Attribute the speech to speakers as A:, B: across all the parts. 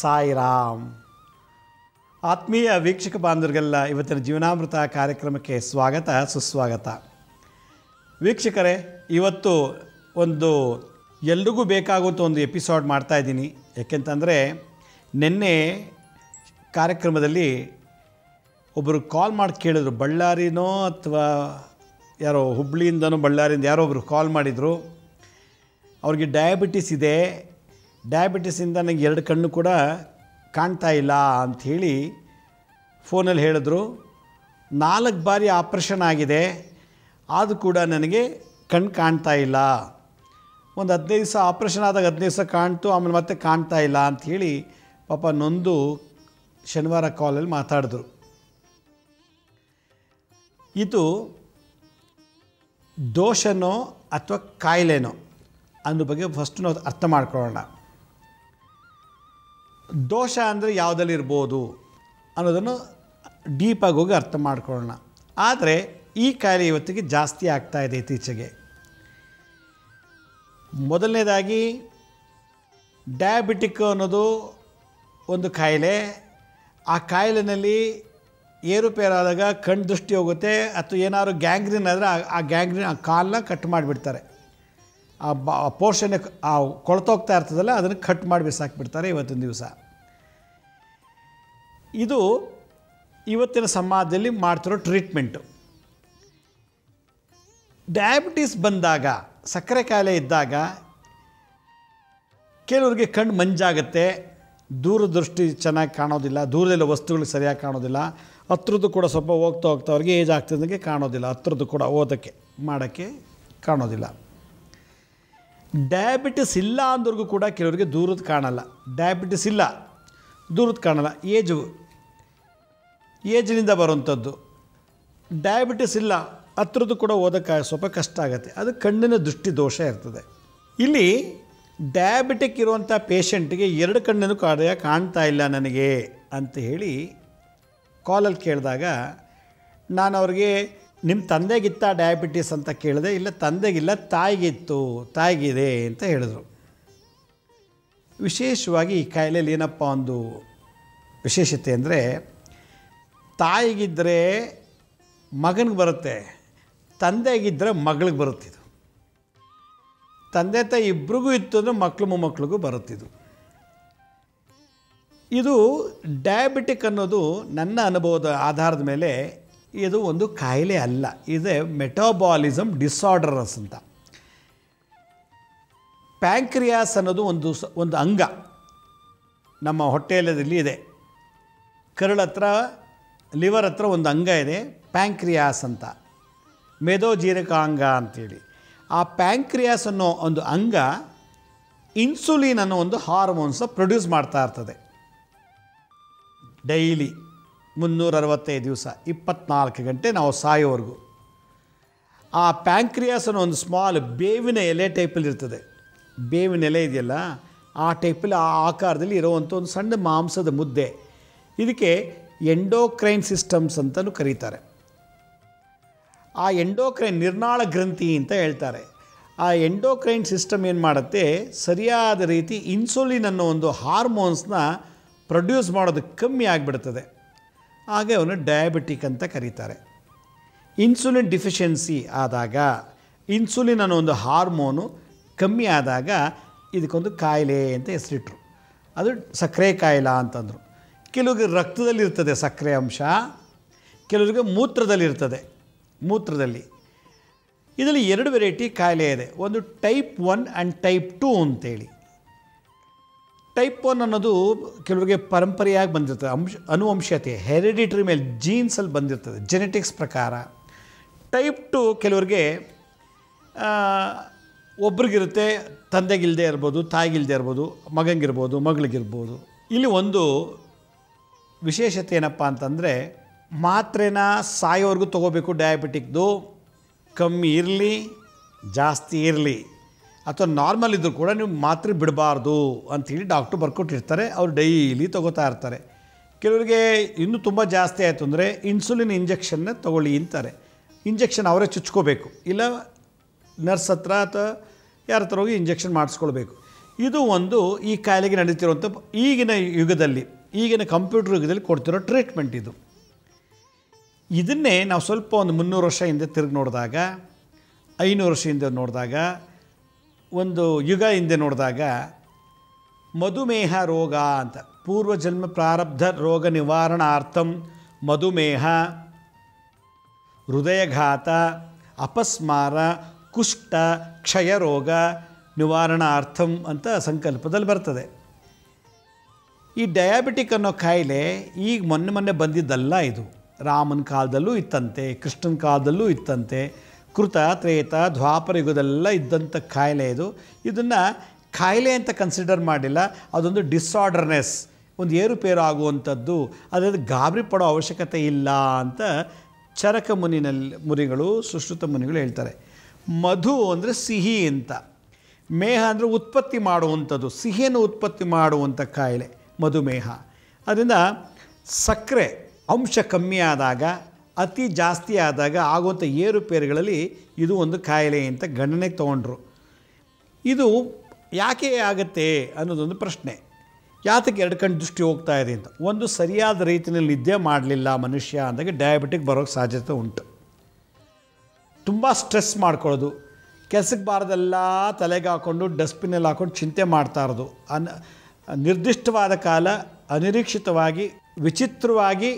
A: ಸಾಯಿರಾಮ್ ಆತ್ಮೀಯ ವೀಕ್ಷಕ ಬಾಂಧವರಿಗೆಲ್ಲ ಇವತ್ತಿನ ಜೀವನಾಮೃತ ಕಾರ್ಯಕ್ರಮಕ್ಕೆ ಸ್ವಾಗತ ಸುಸ್ವಾಗತ ವೀಕ್ಷಕರೇ ಇವತ್ತು ಒಂದು ಎಲ್ರಿಗೂ ಬೇಕಾಗುವಂಥ ಒಂದು ಎಪಿಸೋಡ್ ಮಾಡ್ತಾ ಇದ್ದೀನಿ ಯಾಕೆಂತಂದರೆ ನಿನ್ನೆ ಕಾರ್ಯಕ್ರಮದಲ್ಲಿ ಒಬ್ಬರು ಕಾಲ್ ಮಾಡಿ ಕೇಳಿದ್ರು ಬಳ್ಳಾರಿನೋ ಅಥವಾ ಯಾರೋ ಹುಬ್ಳಿಯಿಂದನೋ ಬಳ್ಳಾರಿಯಿಂದ ಯಾರೋ ಒಬ್ಬರು ಕಾಲ್ ಮಾಡಿದರು ಅವ್ರಿಗೆ ಡಯಾಬಿಟಿಸ್ ಇದೆ ಡಯಾಬಿಟಿಸಿಂದ ನನಗೆ ಎರಡು ಕಣ್ಣು ಕೂಡ ಕಾಣ್ತಾ ಇಲ್ಲ ಅಂಥೇಳಿ ಫೋನಲ್ಲಿ ಹೇಳಿದ್ರು ನಾಲ್ಕು ಬಾರಿ ಆಪ್ರೇಷನ್ ಆಗಿದೆ ಆದರೂ ಕೂಡ ನನಗೆ ಕಣ್ಣು ಕಾಣ್ತಾ ಇಲ್ಲ ಒಂದು ಹದಿನೈದು ದಿವಸ ಆಪ್ರೇಷನ್ ಆದಾಗ ಹದಿನೈದು ದಿವಸ ಕಾಣ್ತು ಆಮೇಲೆ ಮತ್ತೆ ಕಾಣ್ತಾ ಇಲ್ಲ ಅಂಥೇಳಿ ಪಾಪ ನೊಂದು ಶನಿವಾರ ಕಾಲಲ್ಲಿ ಮಾತಾಡಿದ್ರು ಇದು ದೋಷನೋ ಅಥವಾ ಕಾಯಿಲೆನೋ ಅನ್ನೋ ಬಗ್ಗೆ ಫಸ್ಟ್ ನಾವು ಅರ್ಥ ಮಾಡ್ಕೊಳ್ಳೋಣ ದೋಷ ಅಂದರೆ ಯಾವುದಲ್ಲಿ ಇರ್ಬೋದು ಅನ್ನೋದನ್ನು ಡೀಪಾಗಿ ಹೋಗಿ ಅರ್ಥ ಮಾಡ್ಕೊಳ್ಳೋಣ ಆದರೆ ಈ ಕಾಯಿಲೆ ಇವತ್ತಿಗೆ ಜಾಸ್ತಿ ಆಗ್ತಾ ಇದೆ ಇತ್ತೀಚೆಗೆ ಮೊದಲನೇದಾಗಿ ಡಯಾಬಿಟಿಕ್ ಅನ್ನೋದು ಒಂದು ಕಾಯಿಲೆ ಆ ಕಾಯಿಲೆನಲ್ಲಿ ಏರುಪೇರಾದಾಗ ಕಣ್ಣು ದೃಷ್ಟಿ ಹೋಗುತ್ತೆ ಅಥವಾ ಏನಾದ್ರು ಗ್ಯಾಂಗ್ರಿನ್ ಆದರೆ ಆ ಗ್ಯಾಂಗ್ರಿನ್ ಆ ಕಾಲನ್ನ ಕಟ್ ಮಾಡಿಬಿಡ್ತಾರೆ ಆ ಬ ಪೋರ್ಷನ್ ಆ ಕೊಳ್ತೋಗ್ತಾ ಇರ್ತದಲ್ಲ ಅದನ್ನು ಕಟ್ ಮಾಡಿ ಬಿಸಾಕ್ಬಿಡ್ತಾರೆ ಇವತ್ತಿನ ದಿವಸ ಇದು ಇವತ್ತಿನ ಸಮಾಜದಲ್ಲಿ ಮಾಡ್ತಿರೋ ಟ್ರೀಟ್ಮೆಂಟು ಡಯಾಬಿಟಿಸ್ ಬಂದಾಗ ಸಕ್ಕರೆ ಕಾಯಿಲೆ ಇದ್ದಾಗ ಕೆಲವರಿಗೆ ಕಣ್ಣು ಮಂಜಾಗುತ್ತೆ ದೂರದೃಷ್ಟಿ ಚೆನ್ನಾಗಿ ಕಾಣೋದಿಲ್ಲ ದೂರದಲ್ಲಿರೋ ವಸ್ತುಗಳು ಸರಿಯಾಗಿ ಕಾಣೋದಿಲ್ಲ ಹತ್ರದ್ದು ಕೂಡ ಸ್ವಲ್ಪ ಹೋಗ್ತಾ ಹೋಗ್ತಾ ಅವ್ರಿಗೆ ಏಜ್ ಆಗ್ತಿದ್ದಂಗೆ ಕಾಣೋದಿಲ್ಲ ಹತ್ರದ್ದು ಕೂಡ ಓದೋಕ್ಕೆ ಮಾಡೋಕ್ಕೆ ಕಾಣೋದಿಲ್ಲ ಡಯಾಬಿಟಿಸ್ ಇಲ್ಲ ಅಂದ್ರಿಗೂ ಕೂಡ ಕೆಲವರಿಗೆ ದೂರದ ಕಾಣಲ್ಲ ಡಯಾಬಿಟಿಸ್ ಇಲ್ಲ ದೂರದ ಕಾಣಲ್ಲ ಏಜು ಏಜ್ನಿಂದ ಬರುವಂಥದ್ದು ಡಯಾಬಿಟಿಸ್ ಇಲ್ಲ ಹತ್ರದ್ದು ಕೂಡ ಓದೋಕ್ಕೆ ಸ್ವಲ್ಪ ಕಷ್ಟ ಆಗುತ್ತೆ ಅದು ಕಣ್ಣಿನ ದೃಷ್ಟಿ ದೋಷ ಇರ್ತದೆ ಇಲ್ಲಿ ಡಯಾಬಿಟಿಕ್ ಇರುವಂಥ ಪೇಷಂಟ್ಗೆ ಎರಡು ಕಣ್ಣಿನ ಕಾರ್ಯ ಕಾಣ್ತಾ ಇಲ್ಲ ನನಗೆ ಅಂತ ಹೇಳಿ ಕಾಲಲ್ಲಿ ಕೇಳಿದಾಗ ನಾನು ಅವ್ರಿಗೆ ನಿಮ್ಮ ತಂದೆಗಿತ್ತ ಡಯಾಬಿಟಿಸ್ ಅಂತ ಕೇಳಿದೆ ಇಲ್ಲ ತಂದೆಗಿಲ್ಲ ತಾಯಿಗಿತ್ತು ತಾಯಿಗಿದೆ ಅಂತ ಹೇಳಿದ್ರು ವಿಶೇಷವಾಗಿ ಈ ಕಾಯಿಲೆಯಲ್ಲಿ ಏನಪ್ಪ ಒಂದು ವಿಶೇಷತೆ ಅಂದರೆ ತಾಯಿಗಿದ್ದರೆ ಮಗನಿಗೆ ಬರುತ್ತೆ ತಂದೆಗಿದ್ದರೆ ಮಗಳಿಗೆ ಬರುತ್ತಿದ್ದು ತಂದೆ ತಾಯಿ ಇಬ್ರಿಗೂ ಇತ್ತು ಅಂದರೆ ಮಕ್ಕಳು ಮೊಮ್ಮಕ್ಳಿಗೂ ಬರುತ್ತಿದ್ದು ಇದು ಡಯಾಬಿಟಿಕ್ ಅನ್ನೋದು ನನ್ನ ಅನುಭವದ ಆಧಾರದ ಮೇಲೆ ಇದು ಒಂದು ಕಾಯಿಲೆ ಅಲ್ಲ ಇದೆ ಮೆಟಾಬಾಲಿಸಮ್ ಡಿಸಾರ್ಡರಸ್ ಅಂತ ಪ್ಯಾಂಕ್ರಿಯಾಸ್ ಅನ್ನೋದು ಒಂದು ಸ ಒಂದು ಅಂಗ ನಮ್ಮ ಹೊಟ್ಟೆಯಲ್ಲಿ ಇದೆ ಕರುಳ ಹತ್ರ ಲಿವರ್ ಹತ್ರ ಒಂದು ಅಂಗ ಇದೆ ಪ್ಯಾಂಕ್ರಿಯಾಸ್ ಅಂತ ಮೇಧೋಜೀರಕಾಂಗ ಅಂತೇಳಿ ಆ ಪ್ಯಾಂಕ್ರಿಯಾಸ್ ಅನ್ನೋ ಒಂದು ಅಂಗ ಇನ್ಸುಲಿನ್ ಅನ್ನೋ ಒಂದು ಹಾರ್ಮೋನ್ಸ ಪ್ರೊಡ್ಯೂಸ್ ಮಾಡ್ತಾ ಇರ್ತದೆ ಡೈಲಿ ಮುನ್ನೂರ ಅರವತ್ತೈದು ದಿವಸ ಇಪ್ಪತ್ನಾಲ್ಕು ಗಂಟೆ ನಾವು ಸಾಯೋವರೆಗೂ ಆ ಪ್ಯಾಂಕ್ರಿಯಾಸ್ ಅನ್ನೋ ಒಂದು ಸ್ಮಾಲ್ ಬೇವಿನ ಎಲೆ ಟೈಪಲ್ಲಿ ಇರ್ತದೆ ಬೇವಿನ ಎಲೆ ಇದೆಯಲ್ಲ ಆ ಟೈಪಲ್ಲಿ ಆ ಆಕಾರದಲ್ಲಿ ಇರುವಂಥ ಒಂದು ಸಣ್ಣ ಮಾಂಸದ ಮುದ್ದೆ ಇದಕ್ಕೆ ಎಂಡೋಕ್ರೈನ್ ಸಿಸ್ಟಮ್ಸ್ ಅಂತಲೂ ಕರೀತಾರೆ ಆ ಎಂಡೋಕ್ರೈನ್ ನಿರ್ನಾಳ ಗ್ರಂಥಿ ಅಂತ ಹೇಳ್ತಾರೆ ಆ ಎಂಡೋಕ್ರೈನ್ ಸಿಸ್ಟಮ್ ಏನು ಮಾಡುತ್ತೆ ಸರಿಯಾದ ರೀತಿ ಇನ್ಸುಲಿನ್ ಅನ್ನೋ ಒಂದು ಹಾರ್ಮೋನ್ಸ್ನ ಪ್ರೊಡ್ಯೂಸ್ ಮಾಡೋದು ಕಮ್ಮಿ ಆಗಿಬಿಡ್ತದೆ ಹಾಗೆ ಅವನು ಡಯಾಬಿಟಿಕ್ ಅಂತ ಕರೀತಾರೆ ಇನ್ಸುಲಿನ್ ಡಿಫಿಷಿಯನ್ಸಿ ಆದಾಗ ಇನ್ಸುಲಿನ್ ಅನ್ನೋ ಒಂದು ಹಾರ್ಮೋನು ಕಮ್ಮಿ ಆದಾಗ ಇದಕ್ಕೊಂದು ಕಾಯಿಲೆ ಅಂತ ಹೆಸರಿಟ್ರು ಅದು ಸಕ್ಕರೆ ಕಾಯಿಲೆ ಅಂತಂದರು ಕೆಲವರಿಗೆ ರಕ್ತದಲ್ಲಿರ್ತದೆ ಸಕ್ಕರೆ ಅಂಶ ಕೆಲವರಿಗೆ ಮೂತ್ರದಲ್ಲಿರ್ತದೆ ಮೂತ್ರದಲ್ಲಿ ಇದರಲ್ಲಿ ಎರಡು ವೆರೈಟಿ ಕಾಯಿಲೆ ಇದೆ ಒಂದು type one and type two ಅಂತೇಳಿ ಟೈಪ್ ಒನ್ ಅನ್ನೋದು ಕೆಲವರಿಗೆ ಪರಂಪರೆಯಾಗಿ ಬಂದಿರ್ತದೆ ಅಂಶ ಅನುವಂಶತೆ ಹೆರಿಡಿಟ್ರಿ ಮೇಲೆ ಜೀನ್ಸಲ್ಲಿ ಬಂದಿರ್ತದೆ ಜೆನೆಟಿಕ್ಸ್ ಪ್ರಕಾರ ಟೈಪ್ ಟು ಕೆಲವರಿಗೆ ಒಬ್ರಿಗಿರುತ್ತೆ ತಂದೆಗಿಲ್ಲದೆ ಇರ್ಬೋದು ತಾಯಿಗಿಲ್ಲದೆ ಇರ್ಬೋದು ಮಗಂಗಿರ್ಬೋದು ಮಗಳಿಗಿರ್ಬೋದು ಇಲ್ಲಿ ಒಂದು ವಿಶೇಷತೆ ಏನಪ್ಪ ಅಂತಂದರೆ ಮಾತ್ರೆನ ಸಾಯೋವರೆಗೂ ತೊಗೋಬೇಕು ಡಯಾಬಿಟಿಕ್ದು ಕಮ್ಮಿ ಇರಲಿ ಜಾಸ್ತಿ ಇರಲಿ ಅಥವಾ ನಾರ್ಮಲ್ ಇದ್ದರೂ ಕೂಡ ನೀವು ಮಾತ್ರೆ ಬಿಡಬಾರ್ದು ಅಂಥೇಳಿ ಡಾಕ್ಟ್ರು ಬರ್ಕೊಟ್ಟಿರ್ತಾರೆ ಅವ್ರು ಡೈಲಿ ತೊಗೋತಾ ಇರ್ತಾರೆ ಕೆಲವರಿಗೆ ಇನ್ನೂ ತುಂಬ ಜಾಸ್ತಿ ಆಯಿತು ಅಂದರೆ ಇನ್ಸುಲಿನ್ ಇಂಜೆಕ್ಷನ್ನ ತೊಗೊಳ್ಳಿ ಅಂತಾರೆ ಇಂಜೆಕ್ಷನ್ ಅವರೇ ಚುಚ್ಕೋಬೇಕು ಇಲ್ಲ ನರ್ಸ್ ಹತ್ರ ಅಥವಾ ಯಾರ ಹತ್ರ ಹೋಗಿ ಇಂಜೆಕ್ಷನ್ ಮಾಡಿಸ್ಕೊಳ್ಬೇಕು ಇದು ಒಂದು ಈ ಕಾಯಿಲೆಗೆ ನಡೀತಿರುವಂಥ ಈಗಿನ ಯುಗದಲ್ಲಿ ಈಗಿನ ಕಂಪ್ಯೂಟರ್ ಯುಗದಲ್ಲಿ ಕೊಡ್ತಿರೋ ಟ್ರೀಟ್ಮೆಂಟ್ ಇದು ಇದನ್ನೇ ನಾವು ಸ್ವಲ್ಪ ಒಂದು ಮುನ್ನೂರು ವರ್ಷ ಹಿಂದೆ ತಿರುಗಿ ನೋಡಿದಾಗ ಐನೂರು ವರ್ಷ ಹಿಂದೆ ನೋಡಿದಾಗ ಒಂದು ಯುಗ ಹಿಂದೆ ನೋಡಿದಾಗ ಮಧುಮೇಹ ರೋಗ ಅಂತ ಪೂರ್ವಜನ್ಮ ಪ್ರಾರಬ್ಧ ರೋಗ ನಿವಾರಣಾರ್ಥಂ ಮಧುಮೇಹ ಹೃದಯಘಾತ ಅಪಸ್ಮಾರ ಕುಷ್ಠ ಕ್ಷಯರೋಗ ನಿವಾರಣಾರ್ಥಂ ಅಂತ ಸಂಕಲ್ಪದಲ್ಲಿ ಬರ್ತದೆ ಈ ಡಯಾಬಿಟಿಕ್ ಅನ್ನೋ ಕಾಯಿಲೆ ಈಗ ಮೊನ್ನೆ ಮೊನ್ನೆ ಬಂದಿದ್ದಲ್ಲ ಇದು ರಾಮನ ಕಾಲದಲ್ಲೂ ಇತ್ತಂತೆ ಕೃಷ್ಣನ ಕಾಲದಲ್ಲೂ ಇತ್ತಂತೆ ಕೃತ ತ್ರೇತ ದ್ವಾಪರ ಯುಗದೆಲ್ಲ ಇದ್ದಂಥ ಕಾಯಿಲೆ ಇದು ಇದನ್ನು ಕಾಯಿಲೆ ಅಂತ ಕನ್ಸಿಡರ್ ಮಾಡಿಲ್ಲ ಅದೊಂದು ಡಿಸಾರ್ಡರ್ನೆಸ್ ಒಂದು ಏರುಪೇರು ಆಗುವಂಥದ್ದು ಅದಾದ ಗಾಬರಿ ಪಡೋ ಅವಶ್ಯಕತೆ ಇಲ್ಲ ಅಂತ ಚರಕ ಮುನಿನಲ್ಲಿ ಮುನಿಗಳು ಸುಶ್ರುತ ಮುನಿಗಳು ಹೇಳ್ತಾರೆ ಮಧು ಅಂದರೆ ಸಿಹಿ ಅಂತ ಮೇಹ ಅಂದರೆ ಉತ್ಪತ್ತಿ ಮಾಡುವಂಥದ್ದು ಸಿಹಿಯನ್ನು ಉತ್ಪತ್ತಿ ಮಾಡುವಂಥ ಕಾಯಿಲೆ ಮಧುಮೇಹ ಅದರಿಂದ ಸಕ್ಕರೆ ಅಂಶ ಕಮ್ಮಿ ಆದಾಗ ಅತಿ ಜಾಸ್ತಿ ಆದಾಗ ಆಗುವಂಥ ಏರುಪೇರುಗಳಲ್ಲಿ ಇದು ಒಂದು ಕಾಯಿಲೆ ಅಂತ ಗಣನೆಗೆ ತೊಗೊಂಡ್ರು ಇದು ಯಾಕೆ ಆಗುತ್ತೆ ಅನ್ನೋದೊಂದು ಪ್ರಶ್ನೆ ಯಾತಕ್ಕೆ ಎರಡು ಕಣ್ಣು ದೃಷ್ಟಿ ಹೋಗ್ತಾ ಇದೆ ಅಂತ ಒಂದು ಸರಿಯಾದ ರೀತಿಯಲ್ಲಿ ನಿದ್ದೆ ಮಾಡಲಿಲ್ಲ ಮನುಷ್ಯ ಅಂದಾಗ ಡಯಾಬಿಟಿಕ್ ಬರೋಕ್ಕೆ ಸಾಧ್ಯತೆ ಉಂಟು ತುಂಬ ಸ್ಟ್ರೆಸ್ ಮಾಡ್ಕೊಳ್ಳೋದು ಕೆಲಸಕ್ಕೆ ಬಾರದೆಲ್ಲ ತಲೆಗೆ ಹಾಕ್ಕೊಂಡು ಡಸ್ಟ್ಬಿನಲ್ಲಿ ಹಾಕ್ಕೊಂಡು ಚಿಂತೆ ಮಾಡ್ತಾ ಇರೋದು ಅನ್ ನಿರ್ದಿಷ್ಟವಾದ ಕಾಲ ಅನಿರೀಕ್ಷಿತವಾಗಿ ವಿಚಿತ್ರವಾಗಿ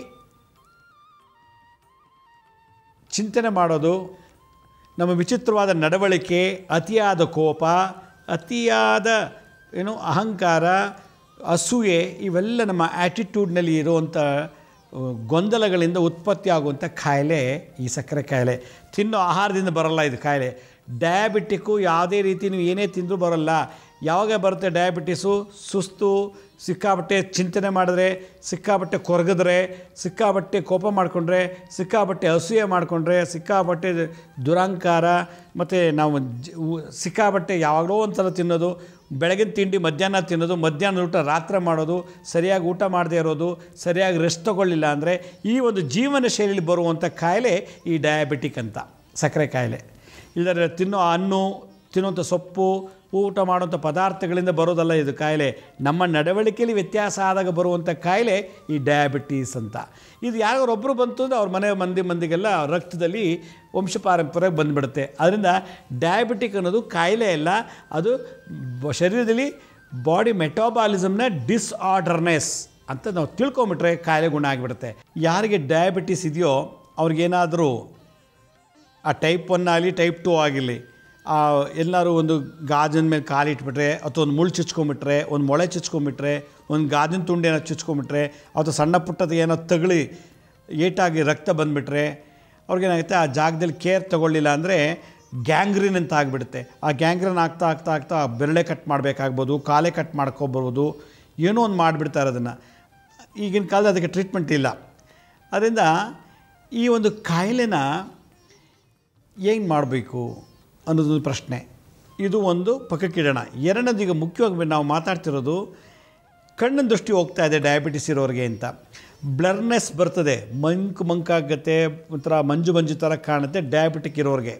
A: ಚಿಂತನೆ ಮಾಡೋದು ನಮ್ಮ ವಿಚಿತ್ರವಾದ ನಡವಳಿಕೆ ಅತಿಯಾದ ಕೋಪ ಅತಿಯಾದ ಏನು ಅಹಂಕಾರ ಅಸೂಯೆ ಇವೆಲ್ಲ ನಮ್ಮ ಆ್ಯಟಿಟ್ಯೂಡ್ನಲ್ಲಿ ಇರುವಂಥ ಆ, ಗೊಂದಲಗಳಿಂದ ಉತ್ಪತ್ತಿ ಆಗುವಂಥ ಕಾಯಿಲೆ ಈ ಸಕ್ಕರೆ ಕಾಯಿಲೆ ತಿನ್ನೋ ಆಹಾರದಿಂದ ಬರಲ್ಲ ಇದು ಕಾಯಿಲೆ ಡಯಾಬಿಟಿಕ್ಕು ಯಾವುದೇ ರೀತಿ ನೀವು ಏನೇ ತಿಂದರೂ ಬರಲ್ಲ ಯಾವಾಗ ಬರುತ್ತೆ ಡಯಾಬಿಟಿಸು ಸುಸ್ತು ಸಿಕ್ಕಾಬಟ್ಟೆ ಚಿಂತನೆ ಮಾಡಿದ್ರೆ ಸಿಕ್ಕಾಬಟ್ಟೆ ಕೊರಗಿದ್ರೆ ಸಿಕ್ಕಾಬಟ್ಟೆ ಕೋಪ ಮಾಡಿಕೊಂಡ್ರೆ ಸಿಕ್ಕಾಬಟ್ಟೆ ಅಸೂಯೆ ಮಾಡಿಕೊಂಡ್ರೆ ಸಿಕ್ಕಾಬಟ್ಟೆ ದುರಹಂಕಾರ ಮತ್ತು ನಾವು ಜ ಉ- ಸಿಕ್ಕಾಬಟ್ಟೆ ಯಾವಾಗಲೋ ಒಂದ್ಸಲ ತಿನ್ನೋದು ಬೆಳಗಿನ ತಿಂಡಿ ಮಧ್ಯಾಹ್ನ ತಿನ್ನೋದು ಮಧ್ಯಾಹ್ನದ ಊಟ ರಾತ್ರಿ ಮಾಡೋದು ಸರಿಯಾಗಿ ಊಟ ಮಾಡದೇ ಇರೋದು ಸರಿಯಾಗಿ ರೆಸ್ಟ್ ತಗೊಳ್ಳಿಲ್ಲ ಅಂದರೆ ಈ ಒಂದು ಜೀವನ ಶೈಲಿಯಲ್ಲಿ ಬರುವಂಥ ಕಾಯಿಲೆ ಈ ಡಯಾಬಿಟಿಕ್ ಅಂತ ಸಕ್ಕರೆ ಕಾಯಿಲೆ ಇಲ್ಲದ್ರೆ ತಿನ್ನೋ ಹಣ್ಣು ತಿನ್ನುವಂಥ ಸೊಪ್ಪು ಊಟ ಮಾಡುವಂಥ ಪದಾರ್ಥಗಳಿಂದ ಬರೋದಲ್ಲ ಇದು ಕಾಯಿಲೆ ನಮ್ಮ ನಡವಳಿಕೆಯಲ್ಲಿ ವ್ಯತ್ಯಾಸ ಆದಾಗ ಬರುವಂಥ ಕಾಯಿಲೆ ಈ ಡಯಾಬಿಟೀಸ್ ಅಂತ ಇದು ಯಾರಿಗೊಬ್ಬರು ಬಂತು ಅಂದರೆ ಅವ್ರ ಮನೆ ಮಂದಿ ಮಂದಿಗೆಲ್ಲ ರಕ್ತದಲ್ಲಿ ವಂಶ ಪಾರಂಪರ್ಯ ಬಂದುಬಿಡುತ್ತೆ ಅದರಿಂದ ಡಯಾಬಿಟಿಕ್ ಅನ್ನೋದು ಕಾಯಿಲೆ ಅಲ್ಲ ಅದು ಬ- ಶರೀರದಲ್ಲಿ ಬಾಡಿ ಮೆಟಾಬಾಲಿಸಮ್ನ ಡಿಸ್ಆರ್ಡರ್ನೆಸ್ ಅಂತ ನಾವು ತಿಳ್ಕೊಂಬಿಟ್ರೆ ಕಾಯಿಲೆ ಗುಣ ಆಗಿಬಿಡುತ್ತೆ ಯಾರಿಗೆ ಡಯಾಬಿಟಿಸ್ ಇದೆಯೋ ಅವ್ರಿಗೇನಾದರೂ ಆ ಟೈಪ್ ಒನ್ ಆಗಲಿ ಟೈಪ್ ಟೂ ಆಗಿರಲಿ ಎಲ್ಲರೂ ಒಂದು ಗಾಜಿನ ಮೇಲೆ ಕಾಲಿಟ್ಬಿಟ್ರೆ ಅಥವಾ ಒಂದು ಮುಳ್ಳು ಚುಚ್ಕೊಂಬಿಟ್ರೆ ಒಂದು ಮೊಳೆ ಚುಚ್ಕೊಂಬಿಟ್ರೆ ಒಂದು ಗಾಜಿನ ತುಂಡು ಏನೋ ಚುಚ್ಕೊಂಬಿಟ್ರೆ ಅಥವಾ ಸಣ್ಣ ಪುಟ್ಟದ ಏನೋ ತಗಳಿ ಏಟಾಗಿ ರಕ್ತ ಬಂದುಬಿಟ್ರೆ ಅವ್ರಿಗೇನಾಗುತ್ತೆ ಆ ಜಾಗದಲ್ಲಿ ಕೇರ್ ತಗೊಳ್ಳಿಲ್ಲ ಅಂದರೆ ಗ್ಯಾಂಗ್ರಿನ್ ಅಂತ ಆಗಿಬಿಡುತ್ತೆ ಆ ಗ್ಯಾಂಗ್ರಿನ್ ಆಗ್ತಾ ಆಗ್ತಾ ಆಗ್ತಾ ಬೆರಳೆ ಕಟ್ ಮಾಡಬೇಕಾಗ್ಬೋದು ಕಾಲೇ ಕಟ್ ಮಾಡ್ಕೊಬೋದು ಏನೋ ಒಂದು ಮಾಡಿಬಿಡ್ತಾರೆ ಅದನ್ನು ಈಗಿನ ಕಾಲದಲ್ಲಿ ಅದಕ್ಕೆ ಟ್ರೀಟ್ಮೆಂಟ್ ಇಲ್ಲ ಅದರಿಂದ ಈ ಒಂದು ಕಾಯಿಲೆನ ಏನು ಮಾಡಬೇಕು ಅನ್ನೋದೊಂದು ಪ್ರಶ್ನೆ ಇದು ಒಂದು ಪಕ್ಕಕ್ಕಿಡೋಣ ಎರಡನೇದು ಈಗ ಮುಖ್ಯವಾಗಿ ನಾವು ಮಾತಾಡ್ತಿರೋದು ಕಣ್ಣಿನ ದೃಷ್ಟಿ ಹೋಗ್ತಾ ಇದೆ ಡಯಾಬಿಟಿಸ್ ಇರೋರಿಗೆ ಅಂತ ಬ್ಲರ್ನೆಸ್ ಬರ್ತದೆ ಮಂಕು ಮಂಕಾಗತ್ತೆ ಒಂಥರ ಮಂಜು ಮಂಜು ಥರ ಕಾಣುತ್ತೆ ಡಯಾಬಿಟಿಕ್ ಇರೋರಿಗೆ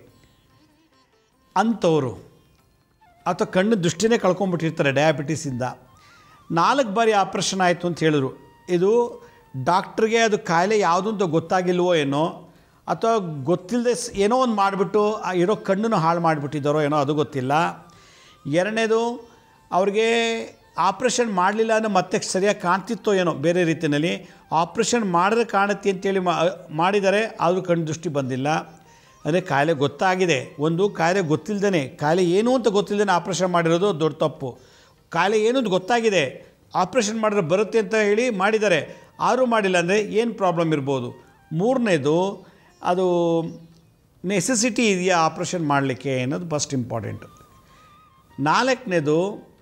A: ಅಂಥವರು ಅಥವಾ ಕಣ್ಣು ದೃಷ್ಟಿನೇ ಕಳ್ಕೊಂಬಿಟ್ಟಿರ್ತಾರೆ ಡಯಾಬಿಟಿಸಿಂದ ನಾಲ್ಕು ಬಾರಿ ಆಪ್ರೇಷನ್ ಆಯಿತು ಅಂತ ಹೇಳಿದ್ರು ಇದು ಡಾಕ್ಟ್ರಿಗೆ ಅದು ಕಾಯಿಲೆ ಯಾವುದು ಅಂತ ಗೊತ್ತಾಗಿಲ್ವೋ ಏನೋ ಅಥವಾ ಗೊತ್ತಿಲ್ಲದೆ ಏನೋ ಒಂದು ಮಾಡಿಬಿಟ್ಟು ಆ ಇರೋ ಕಣ್ಣನ್ನು ಹಾಳು ಮಾಡಿಬಿಟ್ಟಿದ್ದಾರೋ ಏನೋ ಅದು ಗೊತ್ತಿಲ್ಲ ಎರಡನೇದು ಅವ್ರಿಗೆ ಆಪ್ರೇಷನ್ ಮಾಡಲಿಲ್ಲ ಅಂದರೆ ಮತ್ತೆ ಸರಿಯಾಗಿ ಕಾಣ್ತಿತ್ತೋ ಏನೋ ಬೇರೆ ರೀತಿಯಲ್ಲಿ ಆಪ್ರೇಷನ್ ಮಾಡಿದ್ರೆ ಕಾಣುತ್ತೆ ಅಂತೇಳಿ ಮಾ ಮಾಡಿದ್ದಾರೆ ಆದರೂ ಕಣ್ಣು ದೃಷ್ಟಿ ಬಂದಿಲ್ಲ ಅಂದರೆ ಕಾಯಿಲೆ ಗೊತ್ತಾಗಿದೆ ಒಂದು ಕಾಯಿಲೆ ಗೊತ್ತಿಲ್ಲದೇ ಕಾಯಿಲೆ ಏನು ಅಂತ ಗೊತ್ತಿಲ್ಲದೇ ಆಪ್ರೇಷನ್ ಮಾಡಿರೋದು ದೊಡ್ಡ ತಪ್ಪು ಕಾಯಿಲೆ ಏನು ಅಂತ ಗೊತ್ತಾಗಿದೆ ಆಪ್ರೇಷನ್ ಮಾಡಿದ್ರೆ ಬರುತ್ತೆ ಅಂತ ಹೇಳಿ ಮಾಡಿದ್ದಾರೆ ಆದರೂ ಮಾಡಿಲ್ಲ ಅಂದರೆ ಏನು ಪ್ರಾಬ್ಲಮ್ ಇರ್ಬೋದು ಮೂರನೇದು ಅದು ನೆಸೆಸಿಟಿ ಇದೆಯಾ ಆಪ್ರೇಷನ್ ಮಾಡಲಿಕ್ಕೆ ಅನ್ನೋದು ಫಸ್ಟ್ ಇಂಪಾರ್ಟೆಂಟು ನಾಲ್ಕನೇದು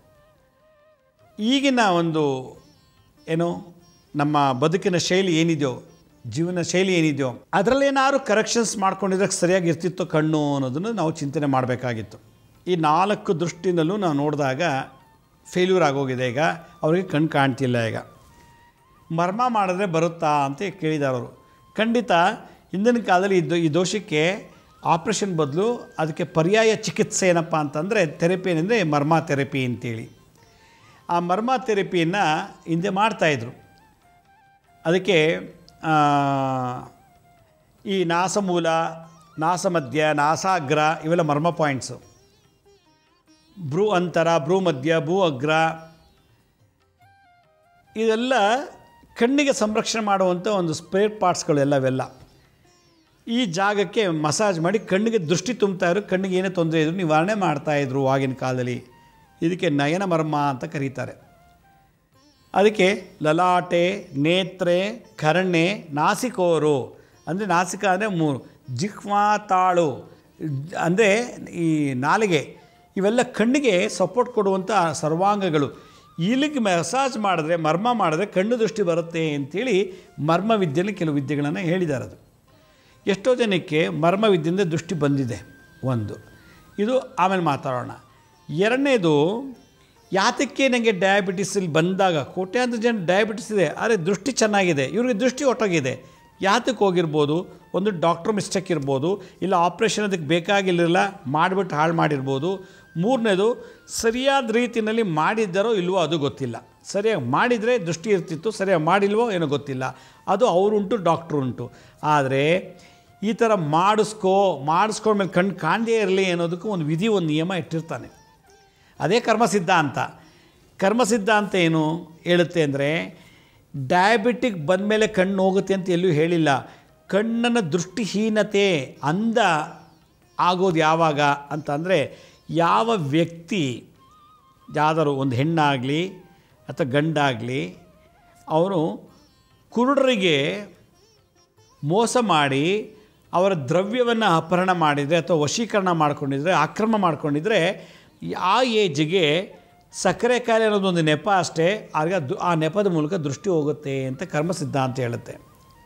A: ಈಗಿನ ಒಂದು ಏನು ನಮ್ಮ ಬದುಕಿನ ಶೈಲಿ ಏನಿದೆಯೋ ಜೀವನ ಶೈಲಿ ಏನಿದೆಯೋ ಅದರಲ್ಲೇನಾದ್ರು ಕರೆಕ್ಷನ್ಸ್ ಮಾಡ್ಕೊಂಡಿದ್ರೆ ಸರಿಯಾಗಿ ಇರ್ತಿತ್ತೋ ಕಣ್ಣು ಅನ್ನೋದನ್ನು ನಾವು ಚಿಂತನೆ ಮಾಡಬೇಕಾಗಿತ್ತು ಈ ನಾಲ್ಕು ದೃಷ್ಟಿನಲ್ಲೂ ನಾವು ನೋಡಿದಾಗ ಫೇಲ್ಯೂರ್ ಆಗೋಗಿದೆ ಈಗ ಅವರಿಗೆ ಕಣ್ಣು ಕಾಣ್ತಿಲ್ಲ ಈಗ ಮರ್ಮ ಮಾಡಿದ್ರೆ ಬರುತ್ತಾ ಅಂತ ಕೇಳಿದ್ದಾರೆ ಅವರು ಖಂಡಿತ ಹಿಂದಿನ ಕಾಲದಲ್ಲಿ ಇದು ಈ ದೋಷಕ್ಕೆ ಆಪ್ರೇಷನ್ ಬದಲು ಅದಕ್ಕೆ ಪರ್ಯಾಯ ಚಿಕಿತ್ಸೆ ಏನಪ್ಪ ಅಂತಂದರೆ ಥೆರಪಿ ಏನಂದರೆ ಮರ್ಮ ಥೆರಪಿ ಅಂತೇಳಿ ಆ ಮರ್ಮ ಥೆರಪಿಯನ್ನು ಹಿಂದೆ ಮಾಡ್ತಾಯಿದ್ರು ಅದಕ್ಕೆ ಆ, ಈ ನಾಸಮೂಲ ನಾಸಮಧ್ಯ ನಾಸಾಗ್ರ ಇವೆಲ್ಲ ಮರ್ಮ ಪಾಯಿಂಟ್ಸು ಭ್ರೂ ಅಂತರ ಭ್ರೂ ಮಧ್ಯ ಭೂ ಅಗ್ರ ಇದೆಲ್ಲ ಕಣ್ಣಿಗೆ ಸಂರಕ್ಷಣೆ ಮಾಡುವಂಥ ಒಂದು ಸ್ಪೇರ್ ಪಾರ್ಟ್ಸ್ಗಳು ಎಲ್ಲವೆಲ್ಲ ಈ ಜಾಗಕ್ಕೆ ಮಸಾಜ್ ಮಾಡಿ ಕಣ್ಣಿಗೆ ದೃಷ್ಟಿ ತುಂಬ್ತಾ ಇದ್ರು ಕಣ್ಣಿಗೆ ಏನೇ ತೊಂದರೆ ಇದ್ರು ನಿವಾರಣೆ ಮಾಡ್ತಾಯಿದ್ರು ಆಗಿನ ಕಾಲದಲ್ಲಿ ಇದಕ್ಕೆ ನಯನ ಮರ್ಮ ಅಂತ ಕರೀತಾರೆ ಅದಕ್ಕೆ ಲಲಾಟೆ ನೇತ್ರೆ ಕರ್ಣೆ ನಾಸಿಕೋರು ಅಂದರೆ ನಾಸಿಕ ಅಂದರೆ ಮೂರು ಜಿಹ್ವಾ ತಾಳು ಅಂದರೆ ಈ ನಾಲಿಗೆ ಇವೆಲ್ಲ ಕಣ್ಣಿಗೆ ಸಪೋರ್ಟ್ ಕೊಡುವಂಥ ಸರ್ವಾಂಗಗಳು ಇಲ್ಲಿಗೆ ಮಸಾಜ್ ಮಾಡಿದ್ರೆ ಮರ್ಮ ಮಾಡಿದ್ರೆ ಕಣ್ಣು ದೃಷ್ಟಿ ಬರುತ್ತೆ ಅಂತೇಳಿ ಮರ್ಮ ವಿದ್ಯೆಯಲ್ಲಿ ಕೆಲವು ವಿದ್ಯೆಗಳನ್ನು ಹೇಳಿದ್ದಾರೆ ಅದು ಎಷ್ಟೋ ಜನಕ್ಕೆ ಮರ್ಮ ವಿದ್ಯೆಯಿಂದ ದೃಷ್ಟಿ ಬಂದಿದೆ ಒಂದು ಇದು ಆಮೇಲೆ ಮಾತಾಡೋಣ ಎರಡನೇದು ಯಾತಕ್ಕೆ ನನಗೆ ಡಯಾಬಿಟಿಸ್ ಇಲ್ಲಿ ಬಂದಾಗ ಕೋಟ್ಯಾಂತರ ಜನ ಡಯಾಬಿಟಿಸ್ ಇದೆ ಆದರೆ ದೃಷ್ಟಿ ಚೆನ್ನಾಗಿದೆ ಇವ್ರಿಗೆ ದೃಷ್ಟಿ ಒಟ್ಟೋಗಿದೆ ಯಾತಕ್ಕೆ ಹೋಗಿರ್ಬೋದು ಒಂದು ಡಾಕ್ಟ್ರ್ ಮಿಸ್ಟೇಕ್ ಇರ್ಬೋದು ಇಲ್ಲ ಆಪ್ರೇಷನ್ ಅದಕ್ಕೆ ಬೇಕಾಗಿರಲಿಲ್ಲ ಮಾಡಿಬಿಟ್ಟು ಹಾಳು ಮಾಡಿರ್ಬೋದು ಮೂರನೇದು ಸರಿಯಾದ ರೀತಿಯಲ್ಲಿ ಮಾಡಿದ್ದಾರೋ ಇಲ್ವೋ ಅದು ಗೊತ್ತಿಲ್ಲ ಸರಿಯಾಗಿ ಮಾಡಿದರೆ ದೃಷ್ಟಿ ಇರ್ತಿತ್ತು ಸರಿಯಾಗಿ ಮಾಡಿಲ್ವೋ ಏನೋ ಗೊತ್ತಿಲ್ಲ ಅದು ಅವರುಂಟು ಡಾಕ್ಟ್ರು ಉಂಟು ಆದರೆ ಈ ಥರ ಮಾಡಿಸ್ಕೋ ಮಾಡಿಸ್ಕೊಂಡ್ಮೇಲೆ ಕಣ್ಣು ಕಾಣದೇ ಇರಲಿ ಅನ್ನೋದಕ್ಕೂ ಒಂದು ವಿಧಿ ಒಂದು ನಿಯಮ ಇಟ್ಟಿರ್ತಾನೆ ಅದೇ ಕರ್ಮಸಿದ್ಧಾಂತ ಕರ್ಮಸಿದ್ಧಾಂತ ಏನು ಹೇಳುತ್ತೆ ಅಂದರೆ ಡಯಾಬಿಟಿಕ್ ಬಂದಮೇಲೆ ಕಣ್ಣು ಹೋಗುತ್ತೆ ಅಂತ ಎಲ್ಲೂ ಹೇಳಿಲ್ಲ ಕಣ್ಣನ ದೃಷ್ಟಿಹೀನತೆ ಅಂದ ಆಗೋದು ಯಾವಾಗ ಅಂತಂದರೆ ಯಾವ ವ್ಯಕ್ತಿ ಯಾವ್ದಾದ್ರು ಒಂದು ಹೆಣ್ಣಾಗಲಿ ಅಥವಾ ಗಂಡಾಗಲಿ ಅವನು ಕುರುಡರಿಗೆ ಮೋಸ ಮಾಡಿ ಅವರ ದ್ರವ್ಯವನ್ನು ಅಪಹರಣ ಮಾಡಿದರೆ ಅಥವಾ ವಶೀಕರಣ ಮಾಡ್ಕೊಂಡಿದ್ರೆ ಆಕ್ರಮ ಮಾಡ್ಕೊಂಡಿದ್ರೆ ಆ ಏಜಿಗೆ ಸಕ್ಕರೆ ಕಾಯಿಲೆ ಅನ್ನೋದು ಒಂದು ನೆಪ ಅಷ್ಟೇ ಆಗ ದು- ಆ ನೆಪದ ಮೂಲಕ ದೃಷ್ಟಿ ಹೋಗುತ್ತೆ ಅಂತ ಕರ್ಮ ಸಿದ್ಧಾಂತ ಹೇಳುತ್ತೆ